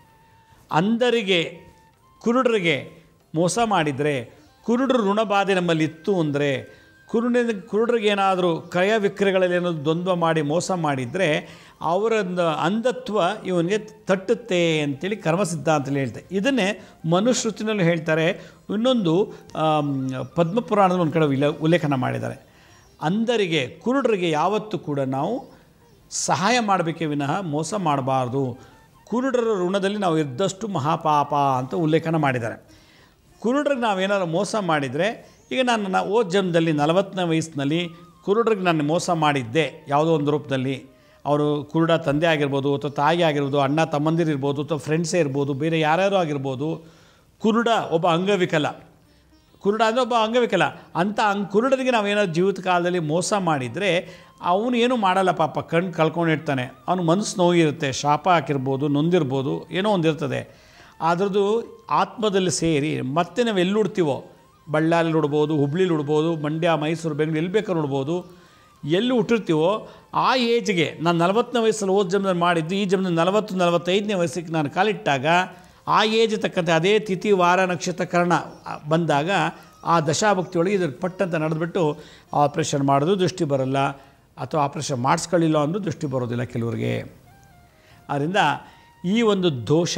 A: ಅಂಧರಿಗೆ ಕುರುಡರಿಗೆ ಮೋಸ ಮಾಡಿದರೆ ಕುರುಡರು ಋಣಬಾಧೆ ನಮ್ಮಲ್ಲಿ ಇತ್ತು ಅಂದರೆ ಕುರುಡಿನ ಕುರುಡರಿಗೆ ಏನಾದರೂ ಕ್ರಯ ವಿಕ್ರಯಗಳಲ್ಲಿ ಏನಾದರೂ ದ್ವಂದ್ವ ಮಾಡಿ ಮೋಸ ಮಾಡಿದರೆ ಅವರ ಅಂಧತ್ವ ಇವನಿಗೆ ತಟ್ಟುತ್ತೆ ಅಂತೇಳಿ ಕರ್ಮ ಸಿದ್ಧಾಂತದಲ್ಲಿ ಹೇಳ್ತಾರೆ ಇದನ್ನೇ ಮನುಶ್ರುತಿನಲ್ಲೂ ಹೇಳ್ತಾರೆ ಇನ್ನೊಂದು ಆಮ್, ಪದ್ಮಪುರಾಣದ ಒಂದು ಕಡೆ ವಿಲ ಉಲ್ಲೇಖನ ಮಾಡಿದ್ದಾರೆ ಅಂಧರಿಗೆ ಕುರುಡರಿಗೆ ಯಾವತ್ತೂ ಕೂಡ ನಾವು ಸಹಾಯ ಮಾಡಬೇಕೇ ವಿನಃ ಮೋಸ ಮಾಡಬಾರ್ದು ಕುರುಡರ ಋಣದಲ್ಲಿ ನಾವು ಇದ್ದಷ್ಟು ಮಹಾಪಾಪ ಅಂತ ಉಲ್ಲೇಖನ ಮಾಡಿದ್ದಾರೆ ಕುರುಡ್ರಿಗೆ ನಾವೇನಾದ್ರು ಮೋಸ ಮಾಡಿದರೆ ಈಗ ನಾನು ನಾ ಓದ್ ಜನ್ಮದಲ್ಲಿ ನಲವತ್ತನೇ ವಯಸ್ಸಿನಲ್ಲಿ ಕುರುಡ್ರಿಗೆ ನಾನು ಮೋಸ ಮಾಡಿದ್ದೆ ಯಾವುದೋ ಒಂದು ರೂಪದಲ್ಲಿ ಅವರು ಕುರುಡ ತಂದೆ ಆಗಿರ್ಬೋದು ಅಥವಾ ತಾಯಿ ಆಗಿರ್ಬೋದು ಅಣ್ಣ ತಮ್ಮಂದಿರಿರ್ಬೋದು ಅಥವಾ ಫ್ರೆಂಡ್ಸೇ ಇರ್ಬೋದು ಬೇರೆ ಯಾರ್ಯಾರು ಆಗಿರ್ಬೋದು ಕುರುಡ ಒಬ್ಬ ಅಂಗವಿಕಲ ಕುರುಡ ಅಂದರೆ ಒಬ್ಬ ಅಂಗವಿಕಲ ಅಂಥ ಅಂಗ್ ಕುರುಡರಿಗೆ ನಾವೇನಾದ್ರು ಜೀವಿತ ಕಾಲದಲ್ಲಿ ಮೋಸ ಮಾಡಿದರೆ ಅವನು ಏನು ಮಾಡಲ್ಲ ಪಾಪ ಕಣ್ಣು ಕಳ್ಕೊಂಡಿರ್ತಾನೆ ಅವನು ಮನಸ್ಸು ನೋವಿರುತ್ತೆ ಶಾಪ ಹಾಕಿರ್ಬೋದು ನೊಂದಿರ್ಬೋದು ಏನೋ ಒಂದು ಇರ್ತದೆ ಅದ್ರದ್ದು ಆತ್ಮದಲ್ಲಿ ಸೇರಿ ಮತ್ತೆ ನಾವು ಎಲ್ಲಿ ಉಡ್ತೀವೋ ಬಳ್ಳಾರಿ ಉಡ್ಬೋದು ಹುಬ್ಳಿಲಿ ಉಡ್ಬೋದು ಮಂಡ್ಯ ಮೈಸೂರು ಬೆಂಗಳೂರು ಎಲ್ಲಿ ಬೇಕಾದ್ರೂ ಉಡ್ಬೋದು ಎಲ್ಲಿ ಹುಟ್ಟಿರ್ತೀವೋ ಆ ಏಜ್ಗೆ ನಾನು ನಲವತ್ತನೇ ವಯಸ್ಸಲ್ಲಿ ಓದ್ ಜನ್ಮದಲ್ಲಿ ಮಾಡಿದ್ದು ಈ ಜನ್ಮದಲ್ಲಿ ನಲವತ್ತು ನಲವತ್ತೈದನೇ ವಯಸ್ಸಿಗೆ ನಾನು ಕಾಲಿಟ್ಟಾಗ ಆ ಏಜ್ ತಕ್ಕಂತೆ ಅದೇ ತಿಥಿ ವಾರ ನಕ್ಷತ್ರ ಕರ್ಣ ಆ, ಬಂದಾಗ ಆ ದಶಾಭಕ್ತಿಯೊಳಗೆ ಇದ್ರ ಪಟ್ಟಂತ ನಡೆದ್ಬಿಟ್ಟು ಆಪ್ರೇಷನ್ ಮಾಡೋದು ದೃಷ್ಟಿ ಬರಲ್ಲ ಅಥವಾ ಆಪ್ರೇಷನ್ ಮಾಡಿಸ್ಕೊಳ್ಳಿಲ್ಲ ಅಂದರೂ ದೃಷ್ಟಿ ಬರೋದಿಲ್ಲ ಕೆಲವರಿಗೆ ಆದ್ದರಿಂದ ಈ ಒಂದು ದೋಷ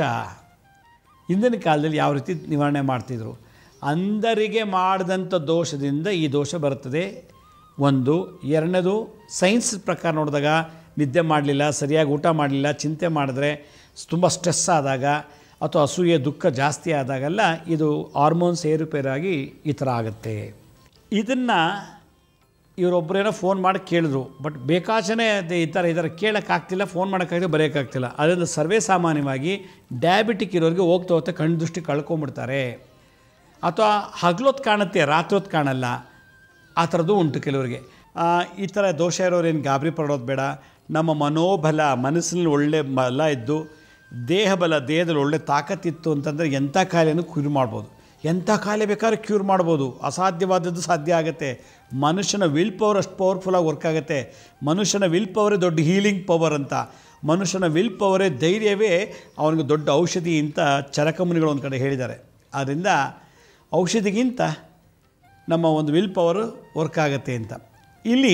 A: ಹಿಂದಿನ ಕಾಲದಲ್ಲಿ ಯಾವ ರೀತಿ ನಿವಾರಣೆ ಮಾಡ್ತಿದ್ರು ಅಂಧರಿಗೆ ಮಾಡಿದಂಥ ದೋಷದಿಂದ ಈ ದೋಷ ಬರುತ್ತದೆ ಒಂದು ಎರಡನೇದು ಸೈನ್ಸ್ ಪ್ರಕಾರ ನೋಡಿದಾಗ ನಿದ್ದೆ ಮಾಡಲಿಲ್ಲ ಸರಿಯಾಗಿ ಊಟ ಮಾಡಲಿಲ್ಲ ಚಿಂತೆ ಮಾಡಿದ್ರೆ ತುಂಬ ಸ್ಟ್ರೆಸ್ ಆದಾಗ ಅಥವಾ ಅಸೂಯೆ ದುಃಖ ಜಾಸ್ತಿ ಆದಾಗೆಲ್ಲ ಇದು ಹಾರ್ಮೋನ್ಸ್ ಏರುಪೇರಾಗಿ ಈ ಥರ ಆಗುತ್ತೆ ಇದನ್ನು ಇವರೊಬ್ಬರೇನೋ ಫೋನ್ ಮಾಡಿ ಕೇಳಿದ್ರು ಬಟ್ ಬೇಕಾಚನೆ ಅದೇ ಈ ಥರ ಈ ಥರ ಕೇಳೋಕ್ಕಾಗ್ತಿಲ್ಲ ಫೋನ್ ಮಾಡೋಕ್ಕಾಗ್ತಿಲ್ಲ ಬರೆಯೋಕ್ಕಾಗ್ತಿಲ್ಲ ಅದರಿಂದ ಸರ್ವೇ ಸಾಮಾನ್ಯವಾಗಿ ಡಯಾಬಿಟಿಕ್ ಇರೋರಿಗೆ ಹೋಗ್ತಾ ಹೋಗ್ತಾ ಕಣ್ಣು ದೃಷ್ಟಿ ಕಳ್ಕೊಂಬಿಡ್ತಾರೆ ಅಥವಾ ಹಗಲೊತ್ತು ಕಾಣುತ್ತೆ ರಾತ್ರಿ ಹೊತ್ತು ಕಾಣಲ್ಲ ಆ ಥರದ್ದು ಉಂಟು ಕೆಲವರಿಗೆ ಆ, ಈ ಥರ ದೋಷ ಇರೋರೇನು ಗಾಬರಿ ಪಡೋದು ಬೇಡ ನಮ್ಮ ಮನೋಬಲ ಮನಸ್ಸಿನಲ್ಲಿ ಒಳ್ಳೆ ಬಲ ಇದ್ದು ದೇಹ ಬಲ ದೇಹದಲ್ಲಿ ಒಳ್ಳೆ ತಾಕತ್ತಿತ್ತು ಅಂತಂದರೆ ಎಂಥ ಕಾಯಿಲೆನೂ ಕ್ಯೂರ್ ಮಾಡ್ಬೋದು ಎಂಥ ಕಾಯಿಲೆ ಬೇಕಾದ್ರೂ ಕ್ಯೂರ್ ಮಾಡ್ಬೋದು ಅಸಾಧ್ಯವಾದದ್ದು ಸಾಧ್ಯ ಆಗುತ್ತೆ ಮನುಷ್ಯನ ವಿಲ್ ಪವರ್ ಅಷ್ಟು ಪವರ್ಫುಲ್ಲಾಗಿ ವರ್ಕ್ ಆಗುತ್ತೆ ಮನುಷ್ಯನ ವಿಲ್ ಪವರೇ ದೊಡ್ಡ ಹೀಲಿಂಗ್ ಪವರ್ ಅಂತ ಮನುಷ್ಯನ ವಿಲ್ ಪವರೇ ಧೈರ್ಯವೇ ಅವನಿಗೆ ದೊಡ್ಡ ಔಷಧಿ ಅಂತ ಚರಕಮುನಿಗಳು ಒಂದು ಕಡೆ ಹೇಳಿದ್ದಾರೆ ಆದ್ದರಿಂದ ಔಷಧಿಗಿಂತ ನಮ್ಮ ಒಂದು ವಿಲ್ ಪವರ್ ವರ್ಕ್ ಆಗುತ್ತೆ ಅಂತ ಇಲ್ಲಿ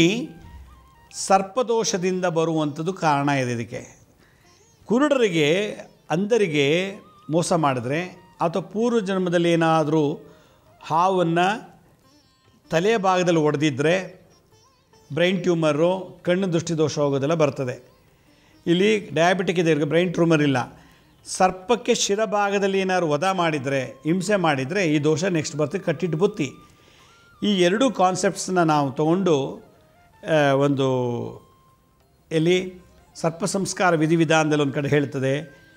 A: ಸರ್ಪದೋಷದಿಂದ ಬರುವಂಥದ್ದು ಕಾರಣ ಇದೆ ಇದಕ್ಕೆ ಕುರುಡರಿಗೆ ಅಂಧರಿಗೆ ಮೋಸ ಮಾಡಿದ್ರೆ ಅಥವಾ ಪೂರ್ವ ಜನ್ಮದಲ್ಲಿ ಏನಾದರೂ ಹಾವನ್ನು ತಲೆಯ ಭಾಗದಲ್ಲಿ ಹೊಡೆದಿದ್ದರೆ ಬ್ರೈನ್ ಟ್ಯೂಮರು ಕಣ್ಣು ದೃಷ್ಟಿ ದೋಷ ಹೋಗೋದೆಲ್ಲ ಬರ್ತದೆ ಇಲ್ಲಿ ಡಯಾಬಿಟಿಕ್ ಇದೆ ಇವ್ರಿಗೆ ಬ್ರೈನ್ ಟ್ಯೂಮರ್ ಇಲ್ಲ ಸರ್ಪಕ್ಕೆ ಶಿರಭಾಗದಲ್ಲಿ ಏನಾದ್ರು ವಧ ಮಾಡಿದರೆ ಹಿಂಸೆ ಮಾಡಿದರೆ ಈ ದೋಷ ನೆಕ್ಸ್ಟ್ ಬರ್ತದೆ ಕಟ್ಟಿಟ್ಟು ಬುತ್ತಿ ಈ ಎರಡೂ ಕಾನ್ಸೆಪ್ಟ್ಸ್ನ ನಾವು ತಗೊಂಡು ಆ, ಒಂದು ಎಲ್ಲಿ ಸರ್ಪ ಸಂಸ್ಕಾರ ವಿಧಿವಿಧಾನದಲ್ಲಿ ಒಂದು ಕಡೆ ಹೇಳ್ತದೆ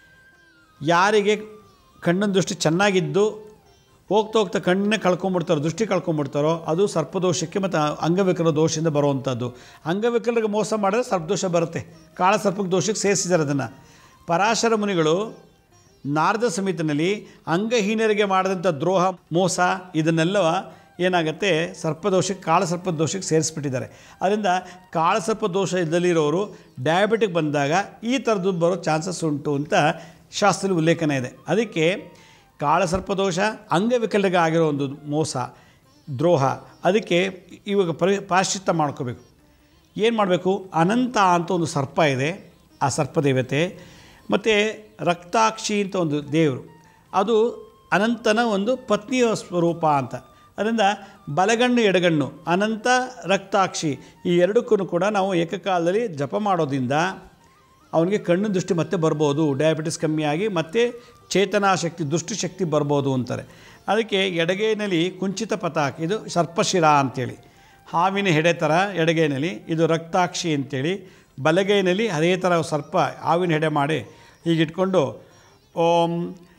A: ಯಾರಿಗೆ ಕಣ್ಣಿನ ದೃಷ್ಟಿ ಚೆನ್ನಾಗಿದ್ದು ಹೋಗ್ತಾ ಹೋಗ್ತಾ ಕಣ್ಣನ್ನೇ ಕಳ್ಕೊಂಬಿಡ್ತಾರೋ ದೃಷ್ಟಿ ಕಳ್ಕೊಂಬಿಡ್ತಾರೋ ಅದು ಸರ್ಪದೋಷಕ್ಕೆ ಮತ್ತು ಅಂಗವಿಕಲ ದೋಷದಿಂದ ಬರುವಂಥದ್ದು ಅಂಗವಿಕಲರಿಗೆ ಮೋಸ ಮಾಡಿದ್ರೆ ಸರ್ಪದೋಷ ಬರುತ್ತೆ ಕಾಳ ಸರ್ಪಕ್ಕೆ ದೋಷಕ್ಕೆ ಸೇರಿಸಿದ್ದಾರೆ ಅದನ್ನು ಪರಾಶರ ಮುನಿಗಳು ನಾರದ ಸಮಿತಿನಲ್ಲಿ ಅಂಗಹೀನರಿಗೆ ಮಾಡಿದಂಥ ದ್ರೋಹ ಮೋಸ ಇದನ್ನೆಲ್ಲ ಏನಾಗುತ್ತೆ ಸರ್ಪದೋಷಕ್ಕೆ ಕಾಳ ಸರ್ಪ ದೋಷಕ್ಕೆ ಸೇರಿಸ್ಬಿಟ್ಟಿದ್ದಾರೆ ಅದರಿಂದ ಕಾಳ ಸರ್ಪ ದೋಷ ಇದ್ದಲ್ಲಿರೋರು ಡಯಾಬಿಟಿಕ್ ಬಂದಾಗ ಈ ಥರದ್ದು ಬರೋ ಚಾನ್ಸಸ್ ಉಂಟು ಅಂತ ಶಾಸ್ತ್ರದಲ್ಲಿ ಉಲ್ಲೇಖನ ಇದೆ ಅದಕ್ಕೆ ಕಾಳಸರ್ಪದೋಷ ಅಂಗವಿಕಲರಿಗೆ ಆಗಿರೋ ಒಂದು ಮೋಸ ದ್ರೋಹ ಅದಕ್ಕೆ ಇವಾಗ ಪರಿ ಪ್ರಾಶ್ಚಿತ್ತ ಮಾಡ್ಕೋಬೇಕು ಏನು ಮಾಡಬೇಕು ಅನಂತ ಅಂತ ಒಂದು ಸರ್ಪ ಇದೆ ಆ ಸರ್ಪದೇವತೆ ಮತ್ತು ರಕ್ತಾಕ್ಷಿ ಅಂತ ಒಂದು ದೇವರು ಅದು ಅನಂತನ ಒಂದು ಪತ್ನಿಯ ಸ್ವರೂಪ ಅಂತ ಅದರಿಂದ ಬಲಗಣ್ಣು ಎಡಗಣ್ಣು ಅನಂತ ರಕ್ತಾಕ್ಷಿ ಈ ಎರಡಕ್ಕೂ ಕೂಡ ನಾವು ಏಕಕಾಲದಲ್ಲಿ ಜಪ ಮಾಡೋದ್ರಿಂದ ಅವನಿಗೆ ಕಣ್ಣು ದೃಷ್ಟಿ ಮತ್ತೆ ಬರ್ಬೋದು ಡಯಾಬಿಟಿಸ್ ಕಮ್ಮಿಯಾಗಿ ಮತ್ತೆ ಚೇತನಾಶಕ್ತಿ ದೃಷ್ಟಿಶಕ್ತಿ ಬರ್ಬೋದು ಅಂತಾರೆ ಅದಕ್ಕೆ ಎಡಗೈನಲ್ಲಿ ಕುಂಚಿತ ಪತಾಕ ಇದು ಸರ್ಪಶಿರ ಅಂತೇಳಿ ಹಾವಿನ ಹೆಡೆ ಥರ ಎಡಗೈನಲ್ಲಿ ಇದು ರಕ್ತಾಕ್ಷಿ ಅಂತೇಳಿ ಬಲಗೈನಲ್ಲಿ ಅದೇ ಥರ ಸರ್ಪ ಹಾವಿನ ಹೆಡೆ ಮಾಡಿ ಹೀಗಿಟ್ಕೊಂಡು ಓಂ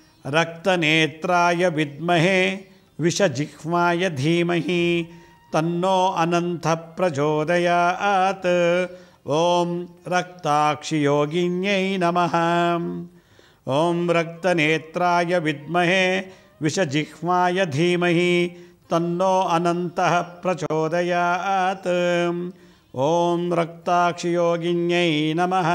A: ರಕ್ತನೇತ್ರಾಯ ವಿದ್ಮಹೆ ವಿಷಜಿಹ್ವಾಯ ಧೀಮಹಿ ತನ್ನೋ ಅನಂತ ಪ್ರಚೋದಯಾತ್ ಓಂ ರಕ್ತಾಕ್ಷಿಯೋಗಿನ್ಯೈ ನಮಃ ಓಂ ರಕ್ತನೇತ್ರಾಯ ವಿದ್ಮಹೆ ವಿಷಜಿಹ್ವಾಯ ಧೀಮಹಿ ತನ್ನೋ ಅನಂತಃ ಪ್ರಚೋದಯಾತ್ ಓಂ ರಕ್ತಾಕ್ಷಿಯೋಗಿನ್ಯೈ ನಮಃ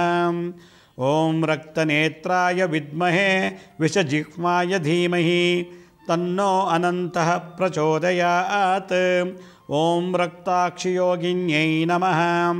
A: ಓಂ ರಕ್ತನೇತ್ರಾಯ ವಿದ್ಮಹೆ ವಿಷಜಿಹ್ವಾಯ ಧೀಮಹಿ ತನ್ನೋ ಅನಂತಃ ಪ್ರಚೋದಯಾತ್ ಓಂ ರಕ್ತಾಕ್ಷಿಯೋಗಿನ್ಯೈ ನಮಃ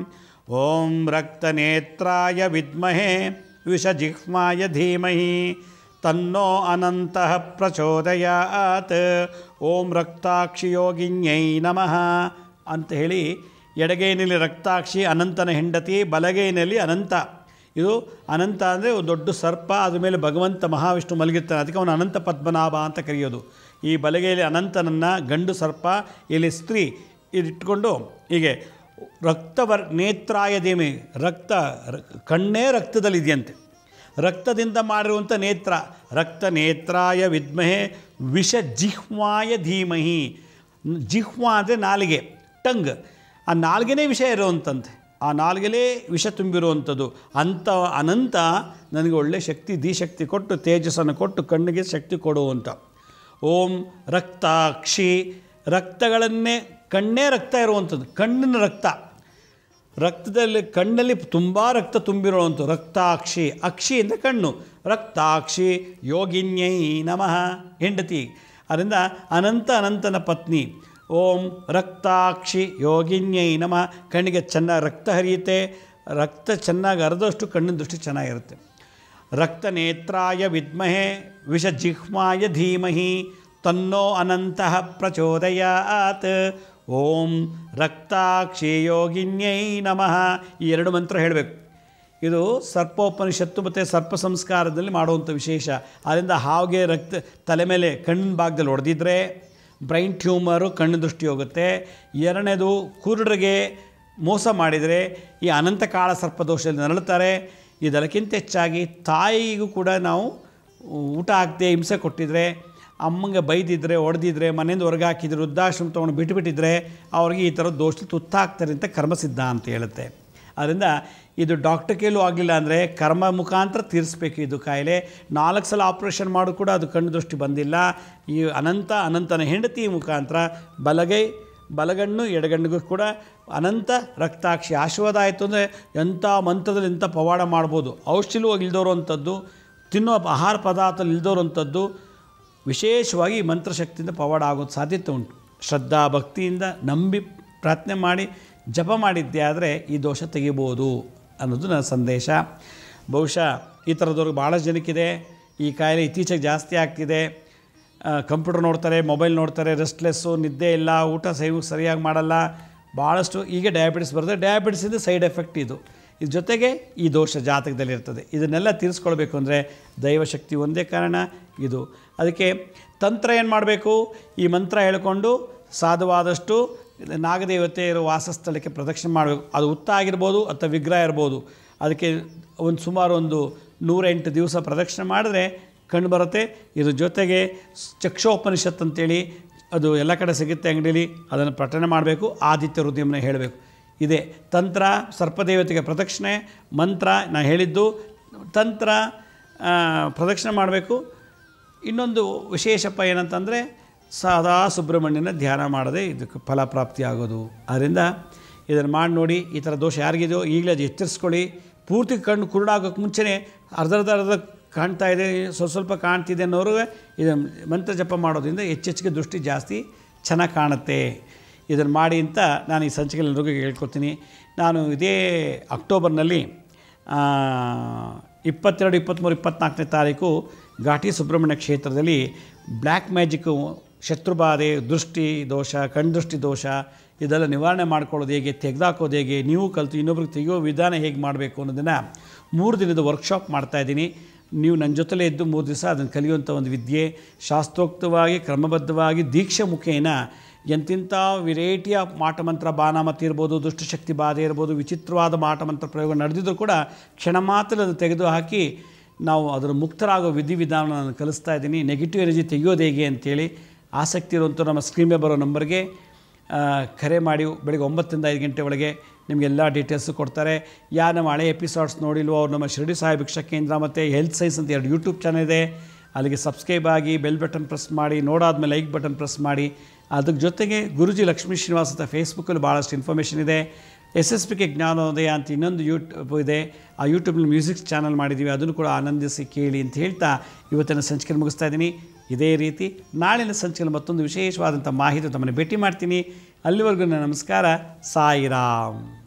A: ಓಂ ರಕ್ತನೇತ್ರಾಯ ವಿದ್ಮಹೆ ವಿಷಜಿಹ್ವಾಯ ಧೀಮಹಿ ತನ್ನೋ ಅನಂತಃ ಪ್ರಚೋದಯಾತ್ ಓಂ ರಕ್ತಾಕ್ಷಿಯೋಗಿನ್ಯೈ ನಮಃ ಅಂತ ಹೇಳಿ ಎಡಗೈನಲ್ಲಿ ರಕ್ತಾಕ್ಷಿ ಅನಂತನ ಹೆಂಡತಿ ಬಲಗೈನಲ್ಲಿ ಅನಂತ ಇದು ಅನಂತ ಅಂದರೆ ಒಂದು ದೊಡ್ಡ ಸರ್ಪ ಅದ್ರ ಮೇಲೆ ಭಗವಂತ ಮಹಾವಿಷ್ಣು ಮಲಗಿರ್ತಾನೆ ಅದಕ್ಕೆ ಅವನು ಅನಂತ ಪದ್ಮನಾಭ ಅಂತ ಕರೆಯೋದು ಈ ಬಲಗೈಯಲ್ಲಿ ಅನಂತನನ್ನು ಗಂಡು ಸರ್ಪ ಇಲ್ಲಿ ಸ್ತ್ರೀ ಇದಿಟ್ಕೊಂಡು ಹೀಗೆ ರಕ್ತವರ್ ನೇತ್ರಾಯ ಧೀಮಿ ರಕ್ತ ರ- ಕಣ್ಣೇ ರಕ್ತದಲ್ಲಿದೆಯಂತೆ ರಕ್ತದಿಂದ ಮಾಡಿರುವಂಥ ನೇತ್ರ ರಕ್ತ ನೇತ್ರಾಯ ವಿದ್ಮಹೆ ವಿಷ ಜಿಹ್ವಾಯ ಧೀಮಹಿ ಜಿಹ್ವಾ ಅಂದರೆ ನಾಲಿಗೆ ಟಂಗ್ ಆ ನಾಲ್ಗೆನೇ ವಿಷ ಇರುವಂತಂತೆ ಆ ನಾಲ್ಗೆಲೇ ವಿಷ ತುಂಬಿರುವಂಥದ್ದು ಅಂಥ ಅನಂತ ನನಗೆ ಒಳ್ಳೆ ಶಕ್ತಿ ಧೀಶಕ್ತಿ ಕೊಟ್ಟು ತೇಜಸ್ಸನ್ನು ಕೊಟ್ಟು ಕಣ್ಣಿಗೆ ಶಕ್ತಿ ಕೊಡುವಂಥ ಓಂ ರಕ್ತಾಕ್ಷಿ ರಕ್ತಗಳನ್ನೇ ಕಣ್ಣೇ ರಕ್ತ ಇರುವಂಥದ್ದು ಕಣ್ಣಿನ ರಕ್ತ ರಕ್ತದಲ್ಲಿ ಕಣ್ಣಲ್ಲಿ ತುಂಬ ರಕ್ತ ತುಂಬಿರುವಂಥ ರಕ್ತಾಕ್ಷಿ ಅಕ್ಷಿ ಅಂದರೆ ಕಣ್ಣು ರಕ್ತಾಕ್ಷಿ ಯೋಗಿನ್ಯೈ ನಮಃ ಹೆಂಡತಿ ಅದರಿಂದ ಅನಂತ ಅನಂತನ ಪತ್ನಿ ಓಂ ರಕ್ತಾಕ್ಷಿ ಯೋಗಿನ್ಯೈ ನಮಃ ಕಣ್ಣಿಗೆ ಚೆನ್ನಾಗಿ ರಕ್ತ ಹರಿಯುತ್ತೆ ರಕ್ತ ಚೆನ್ನಾಗಿ ಹರಿದಷ್ಟು ಕಣ್ಣಿನ ದೃಷ್ಟಿ ಚೆನ್ನಾಗಿರುತ್ತೆ ರಕ್ತನೇತ್ರಾಯ ವಿದ್ಮಹೆ ವಿಷಜಿಹ್ವಾಯ ಧೀಮಹಿ ತನ್ನೋ ಅನಂತಃ ಪ್ರಚೋದಯಾತ್ ಓಂ ರಕ್ತಾಕ್ಷಿ ಯೋಗಿನ್ಯೈ ನಮಃ ಈ ಎರಡು ಮಂತ್ರ ಹೇಳಬೇಕು ಇದು ಸರ್ಪೋಪನಿಷತ್ತು ಮತ್ತು ಸರ್ಪ ಸಂಸ್ಕಾರದಲ್ಲಿ ಮಾಡುವಂಥ ವಿಶೇಷ ಆದ್ದರಿಂದ ಹಾವಿಗೆ ರಕ್ತ ತಲೆ ಮೇಲೆ ಕಣ್ಣಿನ ಭಾಗದಲ್ಲಿ ಹೊಡೆದಿದ್ರೆ ಬ್ರೈನ್ ಟ್ಯೂಮರು ಕಣ್ಣು ದೃಷ್ಟಿ ಹೋಗುತ್ತೆ ಎರಡನೇದು ಕುರುಡರಿಗೆ ಮೋಸ ಮಾಡಿದರೆ ಈ ಅನಂತ ಕಾಳ ಸರ್ಪದೋಷದಲ್ಲಿ ನರಳುತ್ತಾರೆ ಇದೆಲ್ಲಕ್ಕಿಂತ ಹೆಚ್ಚಾಗಿ ತಾಯಿಗೂ ಕೂಡ ನಾವು ಊಟ ಹಾಕದೆ ಹಿಂಸೆ ಕೊಟ್ಟಿದ್ರೆ ಅಮ್ಮಂಗೆ ಬೈದಿದ್ರೆ ಹೊಡೆದಿದ್ರೆ ಮನೆಯಿಂದ ಹೊರಗೆ ಹಾಕಿದ್ರೆ ವೃದ್ಧಾಶ್ರಮ ತೊಗೊಂಡು ಬಿಟ್ಟುಬಿಟ್ಟಿದ್ರೆ ಅವ್ರಿಗೆ ಈ ಥರ ದೋಷ ತುತ್ತಾಗ್ತಾರೆ ಅಂತ ಕರ್ಮಸಿದ್ಧ ಅಂತ ಹೇಳುತ್ತೆ ಅದರಿಂದ ಇದು ಡಾಕ್ಟರ್ ಕೈಲೂ ಆಗಲಿಲ್ಲ ಅಂದರೆ ಕರ್ಮ ಮುಖಾಂತರ ತೀರಿಸ್ಬೇಕು ಇದು ಕಾಯಿಲೆ ನಾಲ್ಕು ಸಲ ಆಪ್ರೇಷನ್ ಮಾಡು ಕೂಡ ಅದು ಕಣ್ಣು ದೃಷ್ಟಿ ಬಂದಿಲ್ಲ ಈ ಅನಂತ ಅನಂತನ ಹೆಂಡತಿ ಮುಖಾಂತರ ಬಲಗೈ ಬಲಗಣ್ಣು ಎಡಗಣ್ಣಿಗೂ ಕೂಡ ಅನಂತ ರಕ್ತಾಕ್ಷಿ ಆಶೀರ್ವಾದ ಆಯಿತು ಅಂದರೆ ಎಂಥ ಮಂತ್ರದಲ್ಲಿ ಎಂಥ ಪವಾಡ ಮಾಡ್ಬೋದು ಔಷಧಿಲೂ ಇಲ್ದೋರುವಂಥದ್ದು ತಿನ್ನೋ ಆಹಾರ ಪದಾರ್ಥ ಇಲ್ದೋರುವಂಥದ್ದು ವಿಶೇಷವಾಗಿ ಈ ಮಂತ್ರಶಕ್ತಿಯಿಂದ ಪವಾಡ ಆಗೋದು ಸಾಧ್ಯತೆ ಉಂಟು ಶ್ರದ್ಧಾ ಭಕ್ತಿಯಿಂದ ನಂಬಿ ಪ್ರಾರ್ಥನೆ ಮಾಡಿ ಜಪ ಮಾಡಿದ್ದೆ ಆದರೆ ಈ ದೋಷ ತೆಗಿಬೋದು ಅನ್ನೋದು ನನ್ನ ಸಂದೇಶ ಬಹುಶಃ ಈ ಥರದವ್ರಿಗೆ ಭಾಳಷ್ಟು ಜನಕ್ಕಿದೆ ಈ ಕಾಯಿಲೆ ಇತ್ತೀಚೆಗೆ ಜಾಸ್ತಿ ಆಗ್ತಿದೆ ಕಂಪ್ಯೂಟರ್ ನೋಡ್ತಾರೆ ಮೊಬೈಲ್ ನೋಡ್ತಾರೆ ರೆಸ್ಟ್ಲೆಸ್ಸು ನಿದ್ದೆ ಇಲ್ಲ ಊಟ ಸೈ ಸರಿಯಾಗಿ ಮಾಡಲ್ಲ ಭಾಳಷ್ಟು ಈಗ ಡಯಾಬಿಟಿಸ್ ಬರುತ್ತೆ ಡಯಾಬಿಟಿಸಿಂದ ಸೈಡ್ ಎಫೆಕ್ಟ್ ಇದು ಇದ್ರ ಜೊತೆಗೆ ಈ ದೋಷ ಜಾತಕದಲ್ಲಿ ಇರ್ತದೆ ಇದನ್ನೆಲ್ಲ ತೀರಿಸ್ಕೊಳ್ಬೇಕು ಅಂದರೆ ದೈವಶಕ್ತಿ ಒಂದೇ ಕಾರಣ ಇದು ಅದಕ್ಕೆ ತಂತ್ರ ಏನು ಮಾಡಬೇಕು ಈ ಮಂತ್ರ ಹೇಳ್ಕೊಂಡು ಸಾಧುವಾದಷ್ಟು ನಾಗದೇವತೆ ಇರೋ ವಾಸಸ್ಥಳಕ್ಕೆ ಪ್ರದಕ್ಷಿಣೆ ಮಾಡಬೇಕು ಅದು ಹುತ್ತ ಆಗಿರ್ಬೋದು ಅಥವಾ ವಿಗ್ರಹ ಇರ್ಬೋದು ಅದಕ್ಕೆ ಒಂದು ಸುಮಾರು ಒಂದು ನೂರೆಂಟು ದಿವಸ ಪ್ರದಕ್ಷಿಣೆ ಮಾಡಿದ್ರೆ ಕಂಡು ಬರುತ್ತೆ ಇದ್ರ ಜೊತೆಗೆ ಚಕ್ಷೋಪನಿಷತ್ ಅಂತೇಳಿ ಅದು ಎಲ್ಲ ಕಡೆ ಸಿಗುತ್ತೆ ಅಂಗಡೀಲಿ ಅದನ್ನು ಪಠನೆ ಮಾಡಬೇಕು ಆದಿತ್ಯ ಹೃದಯಮನೆ ಹೇಳಬೇಕು ಇದೆ ತಂತ್ರ ಸರ್ಪದೇವತೆಗೆ ಪ್ರದಕ್ಷಿಣೆ ಮಂತ್ರ ನಾನು ಹೇಳಿದ್ದು ತಂತ್ರ ಆ, ಪ್ರದಕ್ಷಿಣೆ ಮಾಡಬೇಕು ಇನ್ನೊಂದು ವಿಶೇಷಪ್ಪ ಏನಂತಂದರೆ ಸದಾ ಸುಬ್ರಹ್ಮಣ್ಯನ ಧ್ಯಾನ ಮಾಡದೆ ಇದಕ್ಕೆ ಫಲಪ್ರಾಪ್ತಿ ಆಗೋದು ಅದರಿಂದ ಇದನ್ನು ಮಾಡಿ ನೋಡಿ ಈ ಥರ ದೋಷ ಯಾರಿಗಿದೆಯೋ ಈಗಲೇ ಅದು ಎಚ್ಚರಿಸ್ಕೊಳ್ಳಿ ಪೂರ್ತಿ ಕಣ್ಣು ಕುರುಡಾಗೋಕ್ಕೆ ಮುಂಚೆನೇ ಅರ್ಧ ಅರ್ಧ ಅರ್ಧ ಕಾಣ್ತಾ ಇದೆ ಸ್ವಲ್ಪ ಸ್ವಲ್ಪ ಕಾಣ್ತಿದೆ ಅನ್ನೋರು ಇದು ಮಂತ್ರ ಜಪ ಮಾಡೋದ್ರಿಂದ ಹೆಚ್ಚೆಚ್ಚಿಗೆ ದೃಷ್ಟಿ ಜಾಸ್ತಿ ಚೆನ್ನಾಗಿ ಕಾಣುತ್ತೆ ಇದನ್ನು ಮಾಡಿ ಅಂತ ನಾನು ಈ ಸಂಚಿಕೆಯಲ್ಲಿ ಎಲ್ರಿಗೂ ಹೇಳ್ಕೊತೀನಿ ನಾನು ಇದೇ ಅಕ್ಟೋಬರ್ನಲ್ಲಿ ಆ, ಇಪ್ಪತ್ತೆರಡು ಇಪ್ಪತ್ತ್ಮೂರು ಇಪ್ಪತ್ತ್ನಾಲ್ಕನೇ ತಾರೀಕು ಘಾಟಿ ಸುಬ್ರಹ್ಮಣ್ಯ ಕ್ಷೇತ್ರದಲ್ಲಿ ಬ್ಲ್ಯಾಕ್ ಮ್ಯಾಜಿಕ್ಕು ಶತ್ರುಬಾಧೆ ದೃಷ್ಟಿ ದೋಷ ಕಣ್ದೃಷ್ಟಿ ದೋಷ ಇದೆಲ್ಲ ನಿವಾರಣೆ ಮಾಡ್ಕೊಳ್ಳೋದು ಹೇಗೆ ತೆಗೆದಾಕೋದು ಹೇಗೆ ನೀವು ಕಲಿತು ಇನ್ನೊಬ್ರಿಗೆ ತೆಗೆಯೋ ವಿಧಾನ ಹೇಗೆ ಮಾಡಬೇಕು ಅನ್ನೋದನ್ನು ಮೂರು ದಿನದ ವರ್ಕ್ಶಾಪ್ ಮಾಡ್ತಾಯಿದ್ದೀನಿ ನೀವು ನನ್ನ ಜೊತೆಲೇ ಇದ್ದು ಮೂರು ದಿವಸ ಅದನ್ನು ಕಲಿಯುವಂಥ ಒಂದು ವಿದ್ಯೆ ಶಾಸ್ತ್ರೋಕ್ತವಾಗಿ ಕ್ರಮಬದ್ಧವಾಗಿ ದೀಕ್ಷೆ ಮುಖೇನ ಎಂತಿಂಥ ವೆರೈಟಿಯ ಮಾಟಮಂತ್ರ ಬಾನಾಮತಿ ಇರ್ಬೋದು ದುಷ್ಟಶಕ್ತಿ ಬಾಧೆ ಇರ್ಬೋದು ವಿಚಿತ್ರವಾದ ಮಾಟಮಂತ್ರ ಪ್ರಯೋಗ ನಡೆದಿದ್ದರೂ ಕೂಡ ಕ್ಷಣ ಮಾತ್ರ ಅದು ತೆಗೆದು ಹಾಕಿ ನಾವು ಅದರ ಮುಕ್ತರಾಗೋ ವಿಧಿವಿಧಾನ ನಾನು ಕಲಿಸ್ತಾ ಇದ್ದೀನಿ ನೆಗೆಟಿವ್ ಎನರ್ಜಿ ತೆಗೆಯೋದು ಹೇಗೆ ಅಂತೇಳಿ ಆಸಕ್ತಿ ಇರುವಂಥ ನಮ್ಮ ಸ್ಕ್ರೀನ್ ಮೇಲೆ ಬರೋ ನಂಬರ್ಗೆ ಆ, ಕರೆ ಮಾಡಿ ಬೆಳಗ್ಗೆ ಒಂಬತ್ತರಿಂದ ಐದು ಗಂಟೆ ಒಳಗೆ ನಿಮಗೆಲ್ಲ ಡೀಟೇಲ್ಸು ಕೊಡ್ತಾರೆ ಯಾರು ನಮ್ಮ ಹಳೆ ಎಪಿಸೋಡ್ಸ್ ನೋಡಿಲ್ವೋ ಅವ್ರು ನಮ್ಮ ಶಿರಡಿ ಸಾಯಿ ಭಿಕ್ಷಾ ಕೇಂದ್ರ ಮತ್ತು ಹೆಲ್ತ್ ಸೈನ್ಸ್ ಅಂತ ಎರಡು ಯೂಟ್ಯೂಬ್ ಚಾನಲ್ ಇದೆ ಅಲ್ಲಿಗೆ ಸಬ್ಸ್ಕ್ರೈಬ್ ಆಗಿ ಬೆಲ್ ಬಟನ್ ಪ್ರೆಸ್ ಮಾಡಿ ನೋಡಾದ್ಮೇಲೆ ಲೈಕ್ ಬಟನ್ ಪ್ರೆಸ್ ಮಾಡಿ ಅದ್ರ ಜೊತೆಗೆ ಗುರುಜಿ ಲಕ್ಷ್ಮೀ ಶ್ರೀನಿವಾಸ್ ಅಂತ ಫೇಸ್ಬುಕ್ಕಲ್ಲಿ ಭಾಳಷ್ಟು ಇನ್ಫಾರ್ಮೇಷನ್ ಇದೆ ಎಸ್ ಎಸ್ ಪಿ ಕೆ ಜ್ಞಾನೋದಯ ಅಂತ ಇನ್ನೊಂದು ಯೂಟ್ಯೂಬ್ ಇದೆ ಆ ಯೂಟ್ಯೂಬ್ನಲ್ಲಿ ಮ್ಯೂಸಿಕ್ ಚಾನಲ್ ಮಾಡಿದ್ದೀವಿ ಅದನ್ನು ಕೂಡ ಆನಂದಿಸಿ ಕೇಳಿ ಅಂತ ಹೇಳ್ತಾ ಇವತ್ತಿನ ಸಂಚಿಕೆ ಮುಗಿಸ್ತಾ ಇದ್ದೀನಿ ಇದೇ ರೀತಿ ನಾಳಿನ ಸಂಚಿಕೆಯಲ್ಲಿ ಮತ್ತೊಂದು ವಿಶೇಷವಾದಂಥ ಮಾಹಿತಿ ತಮ್ಮನ್ನು ಭೇಟಿ ಮಾಡ್ತೀನಿ ಅಲ್ಲಿವರೆಗೂ ನನ್ನ ನಮಸ್ಕಾರ ಸಾಯಿರಾಮ್